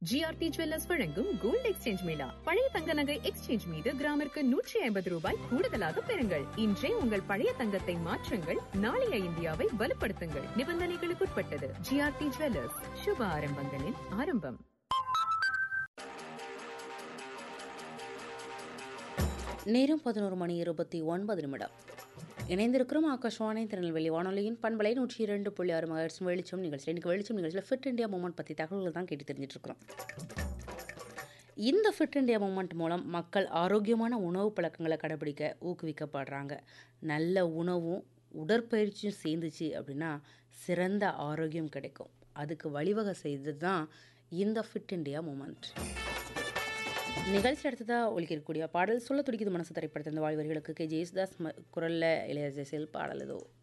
GRT jewellers வழங்கும் gold exchange mela பழைய தங்க நகை எக்ஸ்சேஞ்ச் மீது கிராமிற்கு நூற்றி ஐம்பது ரூபாய் கூடுதலாக பெறுங்கள் இன்றே உங்கள் பழைய தங்கத்தை மாற்றுங்கள் நாளைய இந்தியாவை வலுப்படுத்துங்கள் நிபந்தனைகளுக்குட்பட்டது ஜிஆர்டி ஜுவல்லர்ஸ் சுப ஆரம்பங்களின் ஆரம்பம் நேரம் பதினோரு மணி இருபத்தி ஒன்பது நிமிடம் இணைந்திருக்கிறோம் ஆகாஷ்வாணி திருநெல்வேலி வானொலியின் பண்பலை நூற்றி இரண்டு புள்ளி ஆறு மகர்ஸ் வெளிச்சம் நிகழ்ச்சியில் இன்றைக்கு வெளிச்சம் நிகழ்ச்சியில் ஃபிட் இந்தியா மூமெண்ட் பற்றி தகவல்கள் தான் கேட்டு தெரிஞ்சிட்டு இருக்கிறோம் இந்த ஃபிட் இந்தியா மூமெண்ட் மூலம் மக்கள் ஆரோக்கியமான உணவு பழக்கங்களை கடைபிடிக்க ஊக்குவிக்கப்படுறாங்க நல்ல உணவும் உடற்பயிற்சியும் சேர்ந்துச்சு அப்படின்னா சிறந்த ஆரோக்கியம் கிடைக்கும் அதுக்கு வழிவகை செய்தது தான் இந்த ஃபிட் இந்தியா மூமெண்ட் நிகழ்ச்சி அடுத்ததாக ஒழிக்கக்கூடிய பாடல் சொல்ல துடிக்குது மனசு திரைப்படத்தின் வாழ்வர்களுக்கு கே ஜெயசுதாஸ் குரலில் இளையராஜா செல் பாடல் இதோ